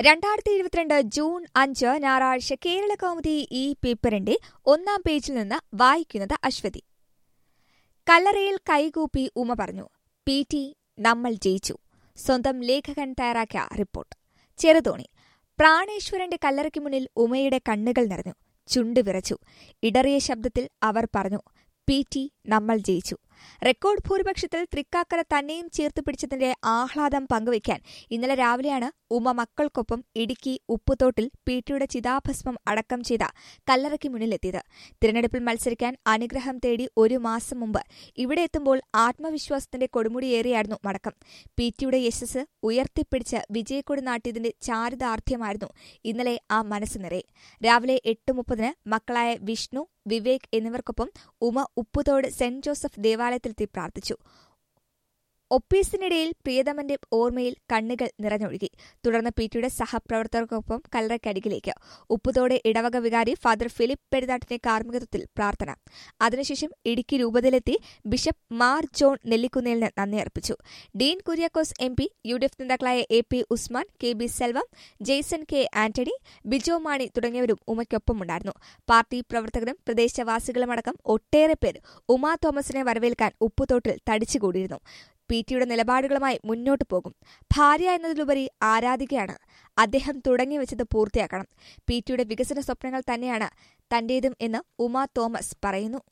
രണ്ടായിരത്തി ഇരുപത്തിരണ്ട് ജൂൺ അഞ്ച് ഞായറാഴ്ച കേരള കൗമുദി ഈ പേപ്പറിന്റെ ഒന്നാം പേജിൽ നിന്ന് വായിക്കുന്നത് അശ്വതി കല്ലറയിൽ കൈകൂപ്പി ഉമ പറഞ്ഞു പി ടി നമ്മൾ ജയിച്ചു സ്വന്തം ലേഖകൻ തയ്യാറാക്കിയ റിപ്പോർട്ട് ചെറുതോണി പ്രാണേശ്വരന്റെ കല്ലറയ്ക്ക് മുന്നിൽ ഉമയുടെ കണ്ണുകൾ നിറഞ്ഞു ചുണ്ട് വിറച്ചു ഇടറിയ ശബ്ദത്തിൽ അവർ പറഞ്ഞു പി ടി നമ്മൾ ജയിച്ചു റെക്കോർഡ് ഭൂരിപക്ഷത്തിൽ തൃക്കാക്കര തന്നെയും ചേർത്ത് പിടിച്ചതിന്റെ ആഹ്ലാദം പങ്കുവയ്ക്കാൻ ഇന്നലെ രാവിലെയാണ് ഉമ മക്കൾക്കൊപ്പം ഇടുക്കി ഉപ്പുതോട്ടിൽ പി ടിയുടെ ചിതാഭസ്മം അടക്കം ചെയ്ത കല്ലറയ്ക്ക് മുന്നിലെത്തിയത് തിരഞ്ഞെടുപ്പിൽ മത്സരിക്കാൻ അനുഗ്രഹം തേടി ഒരു മാസം മുമ്പ് ഇവിടെ എത്തുമ്പോൾ ആത്മവിശ്വാസത്തിന്റെ കൊടുമുടിയേറിയായിരുന്നു മടക്കം പി ടിയുടെ യശസ് ഉയർത്തിപ്പിടിച്ച് വിജയക്കൊടി നാട്ടിയതിന്റെ ചാരിതാർത്ഥ്യമായിരുന്നു ഇന്നലെ ആ മനസ്സ് നിറയെ രാവിലെ എട്ട് മുപ്പതിന് മക്കളായ വിഷ്ണു വിവേക് എന്നിവർക്കൊപ്പം ഉമ ഉപ്പുതോട് സെന്റ് ജോസഫ് ദേവാലയത്തിലെത്തി പ്രാർത്ഥിച്ചു ഒപ്പീസിനിടയിൽ പ്രിയതമന്റെ ഓർമ്മയിൽ കണ്ണുകൾ നിറഞ്ഞൊഴുകി തുടർന്ന് പി ടിയുടെ സഹപ്രവർത്തകർക്കൊപ്പം കല്ലറയ്ക്കരികിലേക്ക് ഉപ്പുതോടെ ഇടവക വികാരി ഫാദർ ഫിലിപ്പ് പെരുതാട്ടിന്റെ കാർമ്മികത്വത്തിൽ പ്രാർത്ഥന അതിനുശേഷം ഇടുക്കി രൂപതയിലെത്തി ബിഷപ്പ് മാർ ജോൺ നെല്ലിക്കുന്നേലിന് നന്ദി അർപ്പിച്ചു Dean Kuriakose M P U D F നേതാക്കളായ A P Usman K B Selvam Jaison K Antony Bijo Mani തുടങ്ങിയവരും ഉമയ്ക്കൊപ്പമുണ്ടായിരുന്നു പാർട്ടി പ്രവർത്തകരും പ്രദേശവാസികളുമടക്കം ഒട്ടേറെ പേർ ഉമാ തോമസിനെ വരവേൽക്കാൻ ഉപ്പുതോട്ടിൽ തടിച്ചുകൂടിയിരുന്നു പി ടിയുടെ നിലപാടുകളുമായി മുന്നോട്ടു പോകും ഭാര്യ എന്നതിലുപരി ആരാധികയാണ് അദ്ദേഹം തുടങ്ങിവെച്ചത് പൂർത്തിയാക്കണം പി ടിയുടെ വികസന സ്വപ്നങ്ങൾ തന്നെയാണ് തന്റേതും എന്ന് ഉമാ തോമസ് പറയുന്നു